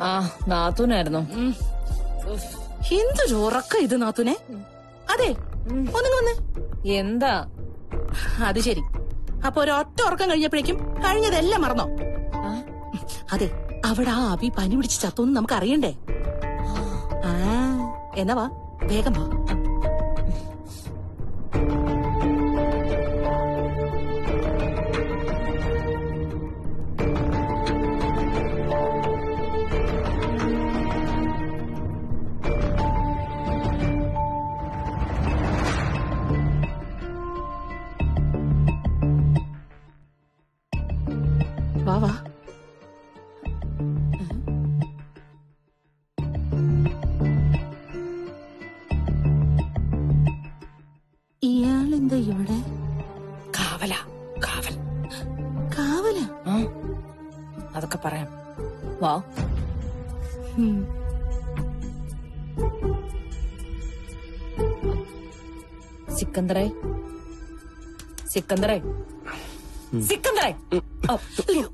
ആ നാത്തൂനായിരുന്നു എന്തൊരു ഉറക്കം ഇത് നാത്തുനെ അതെ ഒന്നിങ്ങ് വന്ന് എന്താ അത് ശരി അപ്പൊ ഒരൊറ്റ ഉറക്കം കഴിഞ്ഞപ്പോഴേക്കും കഴിഞ്ഞതെല്ലാം മറന്നോ അതെ അവിടെ ആ അബി പനി പിടിച്ച് ചത്തൊന്നും നമുക്ക് അറിയണ്ടേ ആ എന്നാ വാ വേഗം വാ വാ വാ ഇയാളെന്താ ഇവിടെ കാവല കാവൽ കാവല ആ അതൊക്കെ പറയാം വാ സിക്കന്തറേ സിക്കന്തറേ സിക്കന്തറേ ഓ, അയ്യോ.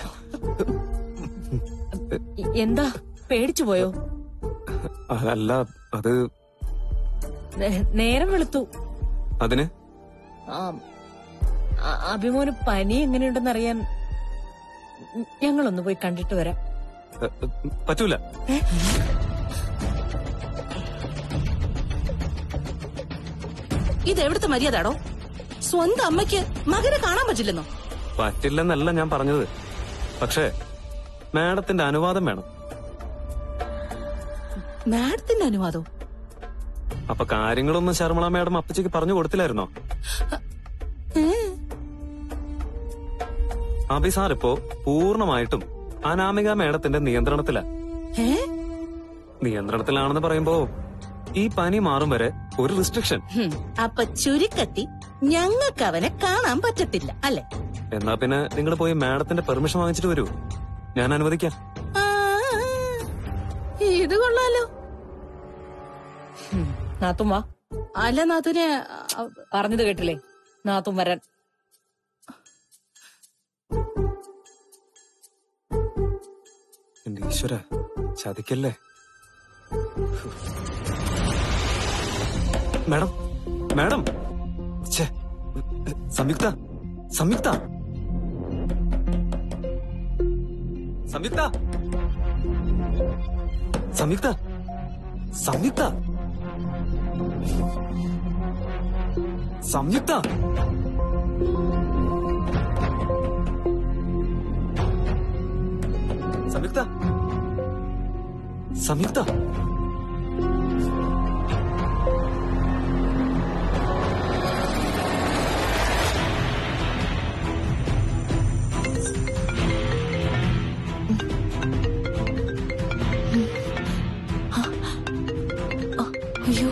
എന്താ പേടിച്ചു പോയോ അല്ല അത് നേ- നേരം വെളുത്തു അതിന് ആ, അ- അഭിമോന് പനി എങ്ങനെയുണ്ടെന്ന് അറിയാൻ ഞങ്ങളൊന്ന് പോയി കണ്ടിട്ട് വരാം എ, എ, പറ്റൂല ഇത് എവിടുത്തെ മര്യാദാടോ സ്വന്തം അമ്മയ്ക്ക് മകനെ കാണാൻ പറ്റില്ലെന്നോ പറ്റില്ലെന്നല്ല ഞാൻ പറഞ്ഞത് പക്ഷേ മാഡത്തിന്റെ അനുവാദം വേണം മാഡത്തിന്റെ അനുവാദോ അപ്പൊ കാര്യങ്ങളൊന്നും ശർമ്മള മാഡം അപ്പച്ചിക്ക് പറഞ്ഞു കൊടുത്തില്ലായിരുന്നോ ഏ? അഭി സാർ ഇപ്പോ പൂർണ്ണമായിട്ടും അനാമിക മാഡത്തിന്റെ നിയന്ത്രണത്തിലാ ഏ? നിയന്ത്രണത്തിലാണെന്ന് പറയുമ്പോ ഈ പനി മാറും വരെ ഒരു റിസ്ട്രിക്ഷൻ ഹും, അപ്പൊ ചുരുക്കത്തി ഞങ്ങൾക്ക് അവനെ കാണാൻ പറ്റത്തില്ല അല്ലെ എന്നാ പിന്നെ നിങ്ങൾ പോയി മാഡത്തിന്റെ പെർമിഷൻ വാങ്ങിച്ചിട്ട് വരൂ ഞാൻ അനുവദിക്കാം ആ, ഇത് കൊള്ളാലോ നാത്തും വാ അല്ല നാഥുനെ ആ, പറഞ്ഞത് കേട്ടില്ലേ നാത്തും വരാൻ എന്റെ ഈശ്വര ചതിക്കല്ലേ മാഡം മാഡം ഛേ, സംയുക്ത സംയുക്ത സംയുക്ത സംയുക്ത സംയുക്ത സംയുക്ത സംയുക്ത സംയുക്ത അയ്യോ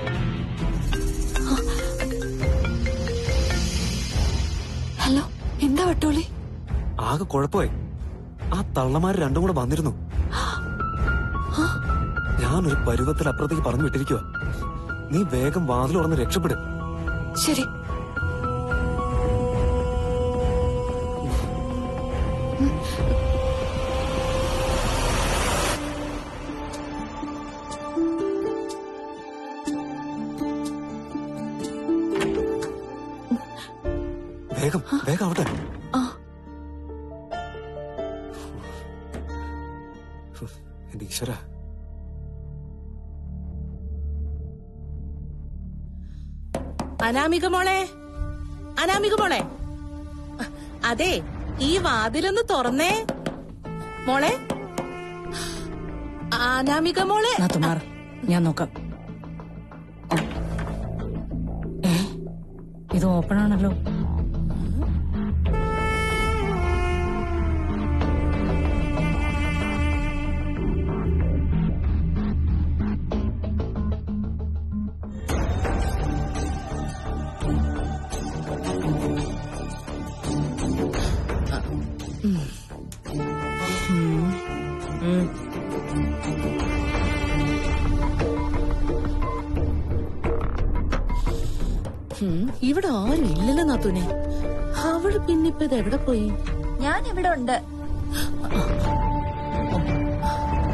ഹലോ എന്താ വട്ടോളി ആകെ കുഴപ്പമായി ആ തള്ളമാര് രണ്ടും കൂടെ വന്നിരുന്നു ഞാനൊരു പരുവത്തിൽ അപ്പുറത്തേക്ക് പറഞ്ഞു വിട്ടിരിക്കുക നീ വേഗം വാതിൽ തുറന്ന് രക്ഷപ്പെടും ശരി വേഗം വേഗം ആവട്ടെ എന്റെ ഈശ്വര അനാമിക മോളെ അനാമിക മോളെ അതെ ഈ വാതിലൊന്ന് തുറന്നേ മോളെ അനാമിക മോളെ നാത്തുമാർ ഞാൻ നോക്കാം ഏ ഇത് ഓപ്പൺ ആണല്ലോ ഉം. ഉം, ഇവിടെ ആരും ഇല്ലല്ലോ നാത്തൂനെ അവള് പിന്നിപ്പോ ഇത് എവിടെ പോയി ഞാൻ ഇവിടെ ഉണ്ട്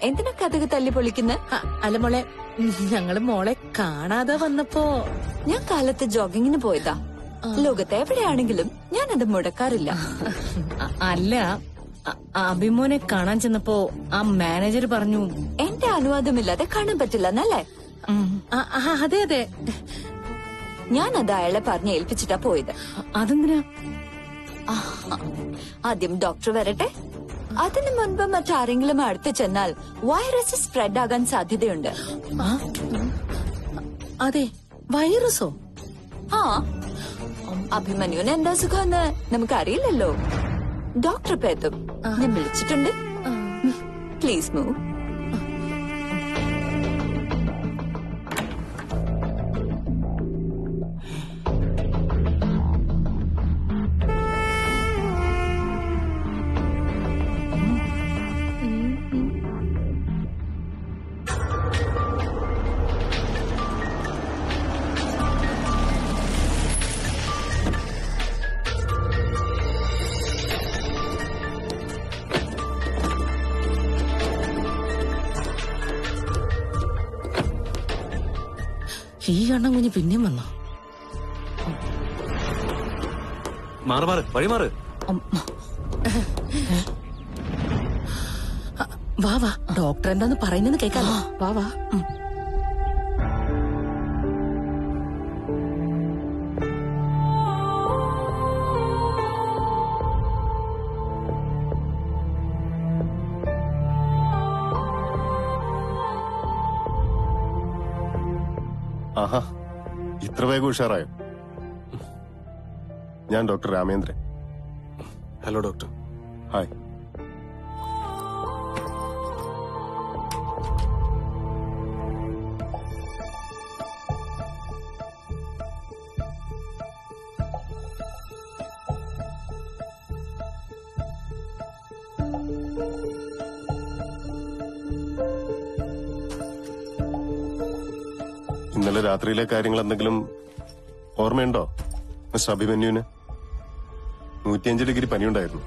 എന്തിനാ കഥക് തല്ലി പൊളിക്കുന്ന ആ, അല്ല മോളെ ഉം, ഞങ്ങള് മോളെ കാണാതെ വന്നപ്പോ ഞാൻ കാലത്ത് ജോഗിങ്ങിന് പോയതാ ലോകത്ത് എവിടെയാണെങ്കിലും ഞാനത് മുടക്കാറില്ല അ- അല്ല അ- അഭിമോനെ കാണാൻ ചെന്നപ്പോ ആ മാനേജർ പറഞ്ഞു എന്റെ അനുവാദമില്ലാതെ കാണാൻ പറ്റില്ല എന്നല്ലേ ഉം, ആ, ആ, അതെ അതെ ഞാനത് അയാളെ പറഞ്ഞ് ഏൽപ്പിച്ചിട്ടാ പോയത് അ- അതെന്തിനാ ആ, ആദ്യം ഡോക്ടർ വരട്ടെ അതിനു മുൻപ് മറ്റാരെങ്കിലും അടുത്ത് ചെന്നാൽ വൈറസ് സ്പ്രെഡ് ആകാൻ സാധ്യതയുണ്ട് ആ, അതെ വൈറസോ ആ അഭിമന്യുവിന് എന്താ സുഖമെന്ന് നമുക്കറിയില്ലല്ലോ ഡോക്ടർ ഇപ്പൊ എത്തും ഞാൻ വിളിച്ചിട്ടുണ്ട് പ്ലീസ് മൂവ് ഈ എണ്ണം കുഞ്ഞ് പിന്നെയും വന്നോ മാറ് മാറ് വഴി മാറ് അമ്മ. വാ വാ ഡോക്ടർ എന്താന്ന് പറയുന്നെന്ന് കേൾക്കാലോ വാ വാ ഉം. ആഹാ ഇത്ര വേഗം ഉഷാറായോ ഞാൻ doctor Ramendran hello doctor hi ഇന്നലെ രാത്രിയിലെ കാര്യങ്ങൾ എന്തെങ്കിലും ഓർമ്മയുണ്ടോ മിസ്റ്റർ അഭിമന്യുവിന് നൂറ്റിയഞ്ച് ഡിഗ്രി പനിയുണ്ടായിരുന്നു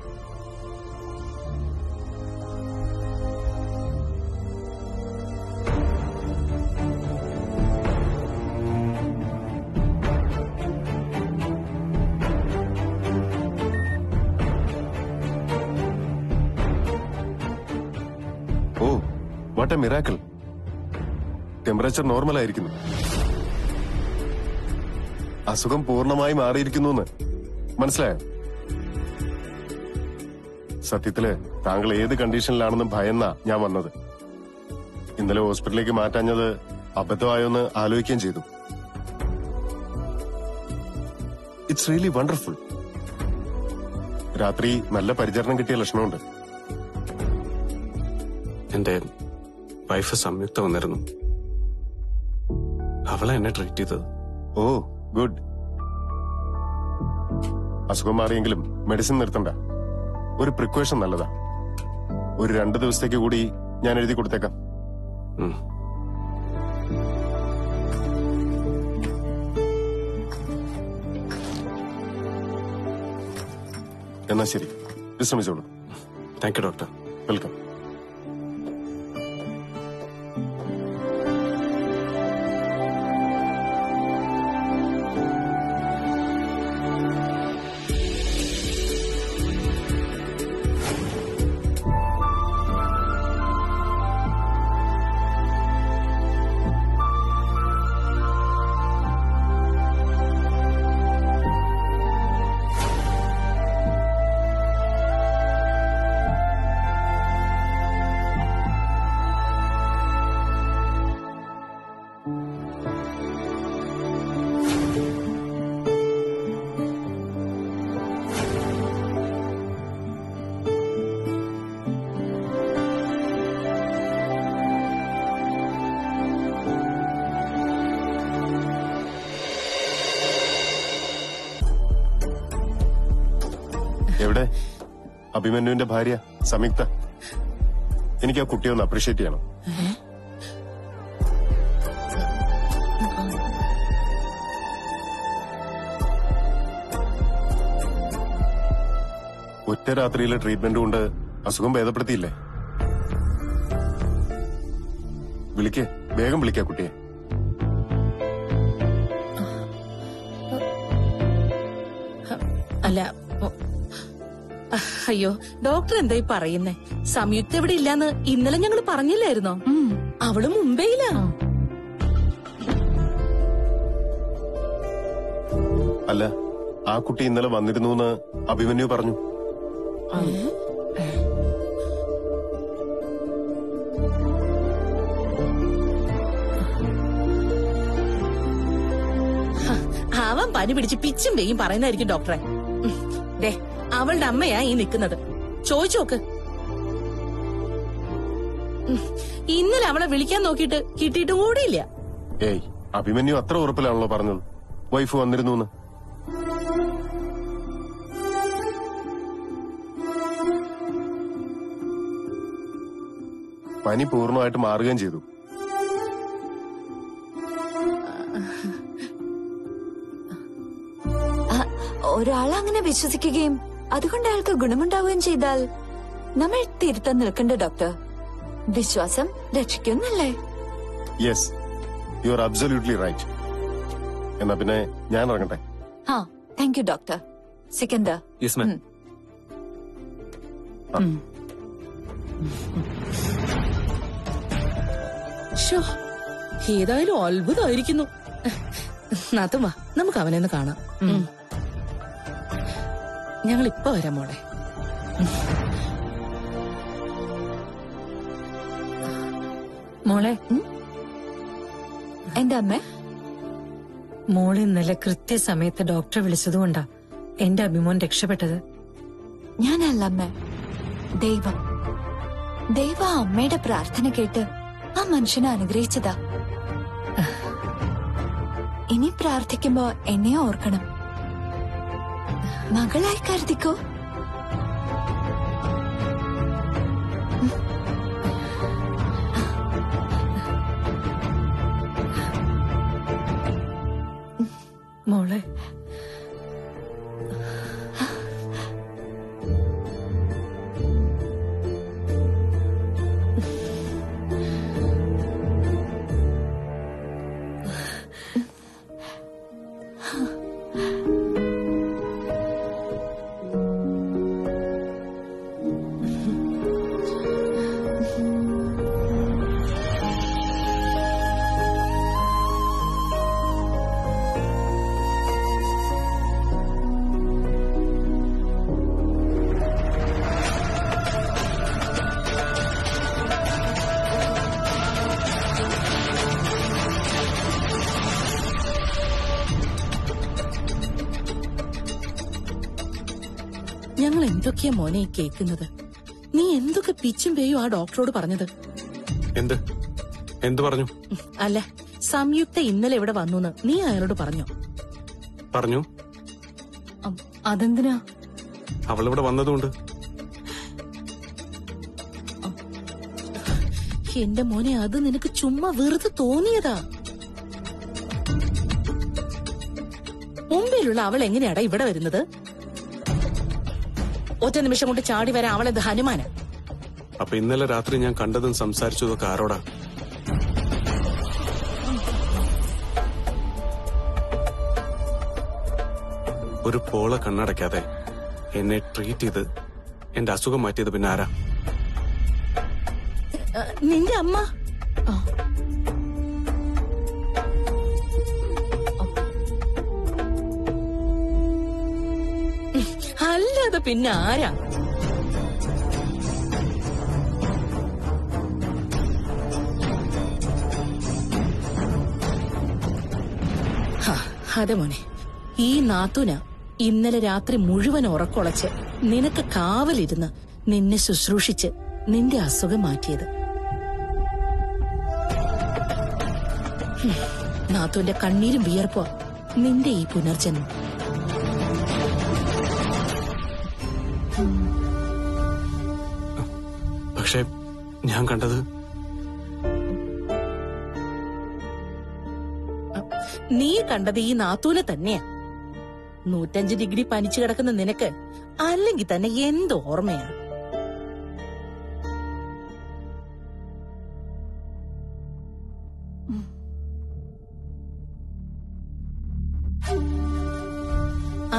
oh what a miracle temperature normal ആയിരിക്കുന്നു അസുഖം പൂർണ്ണമായി മാറിയിരിക്കുന്നു എന്ന് മനസ്സിലായോ സത്യത്തില് താങ്കൾ ഏത് കണ്ടീഷനിലാണെന്ന് ഭയന്നാ ഞാൻ വന്നത് ഇന്നലെ ഹോസ്പിറ്റലിലേക്ക് മാറ്റാഞ്ഞത് അബദ്ധമായോന്ന് ആലോചിക്കുകയും ചെയ്തു ഇറ്റ്സ് റിയലി വണ്ടർഫുൾ രാത്രി നല്ല പരിചരണം കിട്ടിയ ലക്ഷണമുണ്ട് എന്റെ വൈഫ് സംയുക്ത വന്നിരുന്നു അവളെ എന്നെ ട്രീറ്റ് ചെയ്തത് ഓ ഗുഡ് അസുഖം മാറിയെങ്കിലും മെഡിസിൻ നിർത്തണ്ട ഒരു പ്രിക്വേഷൻ നല്ലതാ ഒരു രണ്ടു ദിവസത്തേക്ക് കൂടി ഞാൻ എഴുതി കൊടുത്തേക്കാം ഉം. എന്നാ ശരി വിശ്രമിച്ചോളൂ താങ്ക് യു ഡോക്ടർ വെൽക്കം എവിടെ അഭിമന്യുവിന്റെ ഭാര്യ സംയുക്ത എനിക്ക് ആ കുട്ടിയെ ഒന്ന് അപ്രീഷിയേറ്റ് ചെയ്യണം ഒറ്റ രാത്രിയിലെ ട്രീറ്റ്മെന്റ് കൊണ്ട് അസുഖം ഭേദപ്പെടുത്തിയില്ലേ വിളിക്കേ വേഗം വിളിക്കാ കുട്ടിയെ അല്ല ഓ, അയ്യോ ഡോക്ടർ എന്തായി പറയുന്നേ സംയുക്ത ഇവിടെ ഇല്ലാന്ന് ഇന്നലെ ഞങ്ങൾ പറഞ്ഞില്ലായിരുന്നോ അവള് മുംബൈയിലാ അല്ല ആ കുട്ടി ഇന്നലെ വന്നിരുന്നു എന്ന് അഭിമന്യു പറഞ്ഞു ഹ, അവൻ പനി പിടിച്ച് പിച്ചും പെയ്യും പറയുന്നതായിരിക്കും ഡോക്ടറെ ഉം, ദേ അവളുടെ അമ്മയാ ഈ നിക്കുന്നത് ചോദിച്ചു നോക്ക് ഉം, ഇന്നലെ അവളെ വിളിക്കാൻ നോക്കിയിട്ട് കിട്ടിയിട്ടും കൂടിയില്ല ഏയ് അഭിമന്യു അത്ര ഉറപ്പിലാണല്ലോ പറഞ്ഞത് വൈഫ് വന്നിരുന്നു എന്ന് പനി പൂർണ്ണമായിട്ട് മാറുകയും ചെയ്തു ഒരാൾ അങ്ങനെ വിശ്വസിക്കുകയും അതുകൊണ്ട് അയാൾക്ക് ഗുണമുണ്ടാവുകയും ചെയ്താൽ നമ്മൾ തിരുത്താൻ നിൽക്കണ്ട ഡോക്ടർ വിശ്വാസം രക്ഷിക്കുന്നല്ലേ yes you are absolutely right എന്നാ പിന്നെ ഞാൻ ഇറങ്ങട്ടെ ആ thank you doctor Sikandar yes ma'am ഷോ ഏതായാലും അത്ഭുതമായിരിക്കുന്നു നാത്തും വാ നമുക്ക് അവനെ ഒന്ന് കാണാം ഉം. ഞങ്ങൾ ഇപ്പൊ വരാം മോളെ മോളെ എന്റെ അമ്മ മോള് ഇന്നലെ കൃത്യസമയത്ത് ഡോക്ടറെ വിളിച്ചതുകൊണ്ടാ എന്റെ അഭിമോൻ രക്ഷപ്പെട്ടത് ഞാനല്ല അമ്മ ദൈവം ദൈവം ആ അമ്മയുടെ പ്രാർത്ഥന കേട്ട് ആ മനുഷ്യനെ അനുഗ്രഹിച്ചതാ ഇനി പ്രാർത്ഥിക്കുമ്പോ എന്നെ ഓർക്കണം മകളായി കരുതിക്കോ മോളെ ഞങ്ങൾ എന്തൊക്കെയാ മോനെ ഈ കേൾക്കുന്നത് നീ എന്തൊക്കെ പിച്ചും പേയും ആ ഡോക്ടറോട് പറഞ്ഞത് എന്ത് എന്ത് പറഞ്ഞു ഉം, അല്ല സംയുക്ത ഇന്നലെ ഇവിടെ വന്നു നീ അയാളോട് പറഞ്ഞോ പറഞ്ഞു അം, അതെന്തിനാ അവളിവിടെ വന്നതുകൊണ്ട് എന്റെ മോനെ അത് നിനക്ക് ചുമ്മാ വെറുതെ തോന്നിയതാ മുമ്പിലുള്ള അവൾ എങ്ങനെയാടാ ഇവിടെ വരുന്നത് ഒറ്റ നിമിഷം കൊണ്ട് ചാടി വരാൻ അവളെന്ത് ഹനുമാന അപ്പൊ ഇന്നലെ രാത്രി ഞാൻ കണ്ടതും സംസാരിച്ചതൊക്കെ ആരോടാ ഒരു പോള കണ്ണടയ്ക്കാതെ എന്നെ ട്രീറ്റ് ചെയ്ത് എന്റെ അസുഖം മാറ്റിയത് പിന്നെ ആരാ നിന്റെ അമ്മ അല്ലാതെ പിന്നെ ആരാ ഹാ, അതെ മോനെ ഈ നാത്തുന ഇന്നലെ രാത്രി മുഴുവൻ ഉറക്കൊളച്ച് നിനക്ക് കാവലിരുന്ന് നിന്നെ ശുശ്രൂഷിച്ച് നിന്റെ അസുഖം മാറ്റിയത് ഹും, നാത്തുവിന്റെ കണ്ണീരും വിയർപ്പോ നിന്റെ ഈ പുനർജന്മം പക്ഷെ ഞാൻ കണ്ടത് നീ കണ്ടത് ഈ നാത്തൂനെ തന്നെയാ നൂറ്റഞ്ച് ഡിഗ്രി പനിച്ചു കിടക്കുന്ന നിനക്ക് അല്ലെങ്കിൽ തന്നെ എന്ത് ഓർമ്മയാണ്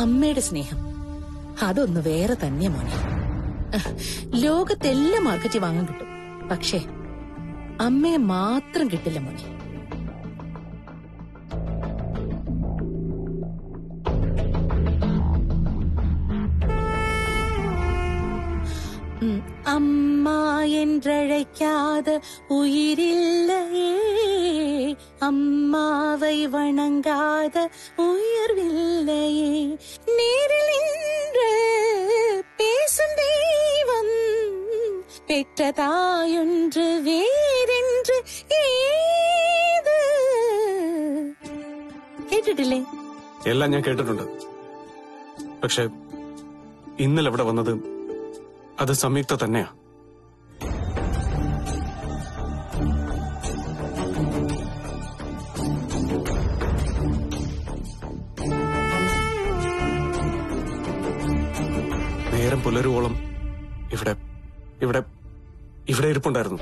അമ്മയുടെ സ്നേഹം അതൊന്ന് വേറെ തന്നെ മോനെ ലോകത്തെല്ലാ മാർക്കറ്റിൽ വാങ്ങാൻ കിട്ടും പക്ഷേ അമ്മയെ മാത്രം കിട്ടില്ല മോനെ ഉം. അമ്മ என்றழைக்காத உயிரில்லையே அம்மாவை வணங்காத உயர்வில்லையே நேரில் நின்று பேசும் தெய்வம் பெற்ற தாயொன்று வேறென்று ഏത് കേട്ടിട്ടില്ലേ എല്ലാം ഞാൻ കേട്ടിട്ടുണ്ട് പക്ഷെ ഇന്നലെ ഇവിടെ വന്നത് അത് സംയുക്ത തന്നെയാ നേരം പുലരുവോളം ഇവിടെ ഇവിടെ ഇവിടെ ഇരിപ്പുണ്ടായിരുന്നു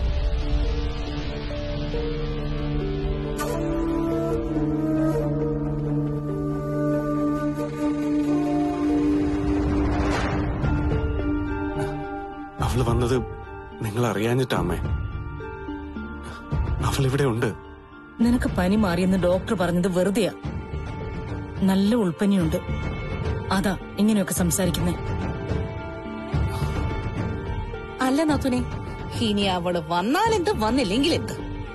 അവള് വന്നത് നിങ്ങൾ അറിയാഞ്ഞിട്ടാ അമ്മേ അവൾ ഇവിടെ ഉണ്ട് നിനക്ക് പനി മാറിയെന്ന് ഡോക്ടർ പറഞ്ഞത് വെറുതെയാ നല്ല ഉൾപ്പനിയുണ്ട് അതാ ഇങ്ങനെയൊക്കെ സംസാരിക്കുന്നേ അല്ല നാത്തുനെ ഇനി അവള് വന്നാലെന്ത് വന്നില്ലെങ്കിലെന്ത്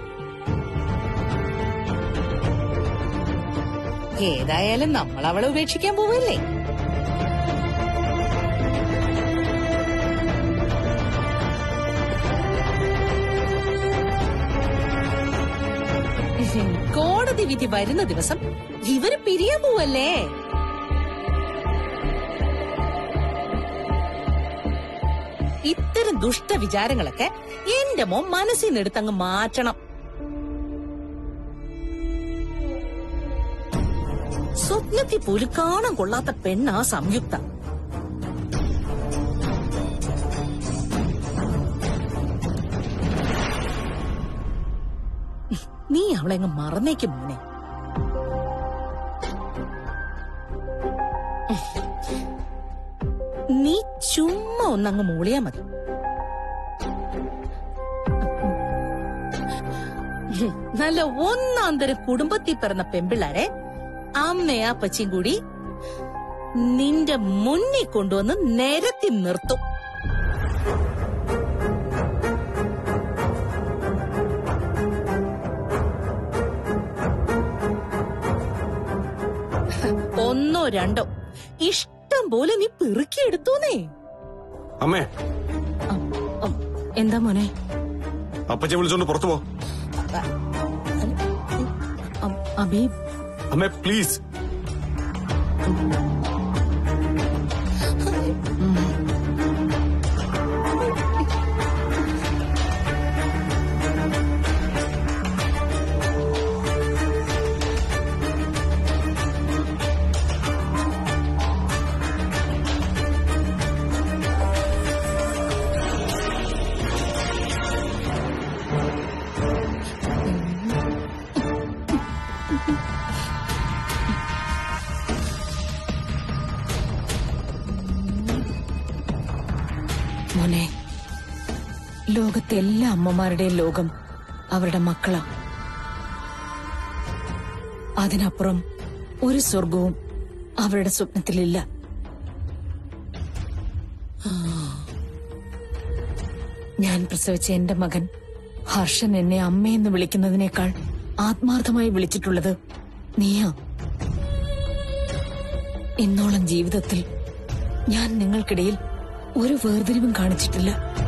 ഏതായാലും നമ്മൾ അവളെ ഉപേക്ഷിക്കാൻ പോവല്ലേ കോടതി വിധി വരുന്ന ദിവസം ഇവര് പിരിയാൻ പോവല്ലേ ഇത്തരം ദുഷ്ട വിചാരങ്ങളൊക്കെ എന്റെ മോൻ മനസ്സിൽ നിന്ന് എടുത്തങ്ങ് മാറ്റണം സ്വപ്നത്തിൽ പോലും കാണാൻ കൊള്ളാത്ത പെണ്ണാ സംയുക്ത നീ അവളെ അങ്ങ് മറന്നേക്കും മോനെ നീ ചുമ്മാ ഒന്നങ്ങ് മൂളിയാ മതി ഹും, നല്ല ഒന്നാം തരം കുടുംബത്തിൽ പിറന്ന പെമ്പിള്ളാരെ അമ്മയും അപ്പച്ചിയും കൂടി നിന്റെ മുന്നിൽ കൊണ്ടുവന്ന് നിരത്തി നിർത്തും ഒന്നോ രണ്ടോ ഇഷ്ടം പോലെ നീ പെറുക്കിയെടുത്തൂന്നേ അമ്മേ അ- അ- എന്താ മോനെ അപ്പച്ചെ വിളിച്ചോണ്ട് പുറത്തു പോ അ- അബി അമ്മേ പ്ലീസ് മോനെ ലോകത്തെ എല്ലാ അമ്മമാരുടെയും ലോകം അവരുടെ മക്കളാ അതിനപ്പുറം ഒരു സ്വർഗവും അവരുടെ സ്വപ്നത്തിലില്ല ഞാൻ പ്രസവിച്ച എന്റെ മകൻ ഹർഷൻ എന്നെ അമ്മയെന്ന് വിളിക്കുന്നതിനേക്കാൾ ആത്മാർത്ഥമായി വിളിച്ചിട്ടുള്ളത് നീയാ ഇന്നോളം ജീവിതത്തിൽ ഞാൻ നിങ്ങൾക്കിടയിൽ ഒരു വേർതിരിവും കാണിച്ചിട്ടില്ല